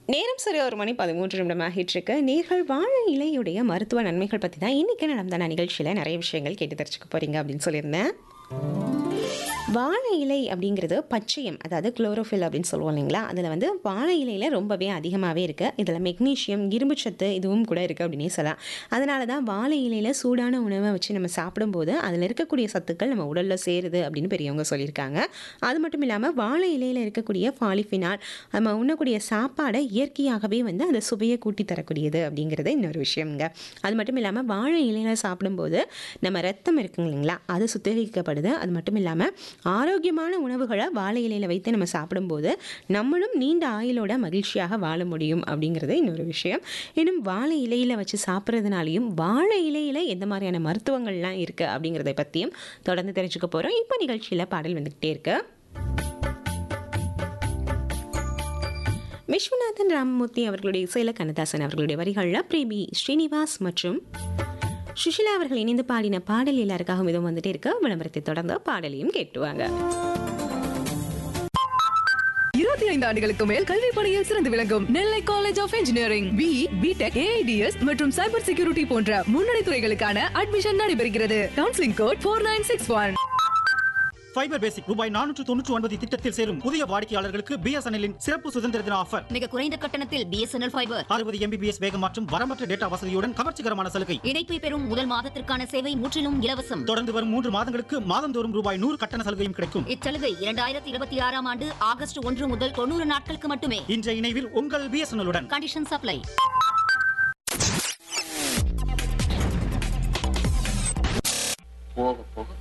நேரம் சரி ஒரு மணி பதிமூன்று நிமிடம் ஆகிட்டு நேர்கள் வாழை இலையுடைய மருத்துவ நன்மைகள் பற்றி தான் இன்றைக்கி நடந்த நிகழ்ச்சியில் நிறைய விஷயங்கள் கேட்டு தெரிஞ்சுக்க போகிறீங்க அப்படின்னு சொல்லியிருந்தேன் வாழை இலை அப்படிங்கிறது பச்சையம் அதாவது குளோரோஃபில் அப்படின்னு சொல்லுவோம் இல்லைங்களா அதில் வந்து வாழை இலையில் ரொம்பவே அதிகமாகவே இருக்குது இதில் மெக்னீஷியம் இரும்புச்சத்து இதுவும் கூட இருக்குது அப்படின்னே சொல்லலாம் அதனால தான் வாழை இலையில் சூடான உணவை வச்சு நம்ம சாப்பிடும்போது அதில் இருக்கக்கூடிய சத்துக்கள் நம்ம உடலில் சேருது அப்படின்னு பெரியவங்க சொல்லியிருக்காங்க அது மட்டும் இல்லாமல் வாழை இலையில் இருக்கக்கூடிய பாலிஃபினால் நம்ம உண்ணக்கூடிய சாப்பாடை இயற்கையாகவே வந்து அந்த சுவையை கூட்டி தரக்கூடியது அப்படிங்கிறது இன்னொரு விஷயம்ங்க அது மட்டும் இல்லாமல் வாழை இலையில் சாப்பிடும்போது நம்ம ரத்தம் இருக்குங்க இல்லைங்களா அது சுத்திகரிக்கப்படுது அது மட்டும் இல்லாமல் ஆரோக்கியமான உணவுகளை வாழை இலையில் வைத்து நம்ம சாப்பிடும்போது நம்மளும் நீண்ட ஆயுளோட மகிழ்ச்சியாக வாழ முடியும் அப்படிங்கிறது இன்னொரு விஷயம் இன்னும் வாழை இலையில் வச்சு சாப்பிட்றதுனாலையும் வாழை இலையில் எந்த மாதிரியான மருத்துவங்கள்லாம் இருக்குது அப்படிங்கிறத பற்றியும் தொடர்ந்து தெரிஞ்சுக்க போகிறோம் இப்போ நிகழ்ச்சியில் பாடல் வந்துக்கிட்டே இருக்கு விஸ்வநாதன் ராமமூர்த்தி அவர்களுடைய இசையில் கண்ணதாசன் அவர்களுடைய வரிகளில் பிரேமி ஸ்ரீனிவாஸ் மற்றும் சுஷிலா அவர்கள் இணைந்து பாடின பாடல் எல்லாருக்காகவும் இதுவும் வந்துட்டே இருக்க விளம்பரத்தை தொடர்ந்து பாடலையும் கேட்டுவாங்க இருபத்தி ஐந்து ஆண்டுகளுக்கு மேல் கல்வி பணியில் சிறந்து விளங்கும் Nellai college of engineering B BTech AI DS மற்றும் சைபர் செக்யூரிட்டி போன்ற முன்னணி துறைகளுக்கான அட்மிஷன் நடைபெறுகிறது counselling code four nine six one fibre basic ரூபாய் நானூற்று தொண்ணூற்று ஒன்பது திட்டத்தில் சேரும் புதிய வாடிக்கையாளர்களுக்கு பிஎஸ்என்எல்லின் சிறப்பு சுதந்திர தின ஆஃபர் மிக குறைந்த கட்டணத்தில் பிஎஸ்என்எல் ஃபைபர் அறுபது எம்பிபிஎஸ் வேகம் மற்றும் வரம்பற்ற டேட்டா வசதியுடன் கவர்ச்சிகரமான சலுகை இணைப்பை பெறும் முதல் மாதத்திற்கான சேவை முற்றிலும் இலவசம் தொடர்ந்து வரும் மூன்று மாதங்களுக்கு மாதந்தோறும் ரூபாய் நூறு கட்டண சலுகையும் கிடைக்கும் இச்சலுகை இரண்டாயிரத்தி இருபத்தி ஆறாம் ஆண்டு ஆகஸ்ட் ஒன்று முதல் தொண்ணூறு நாட்களுக்கு மட்டுமே இன்றைய இணைவில் உங்கள் பிஎஸ்என்எல்லுடன் கண்டிஷன் சப்ளை போக போக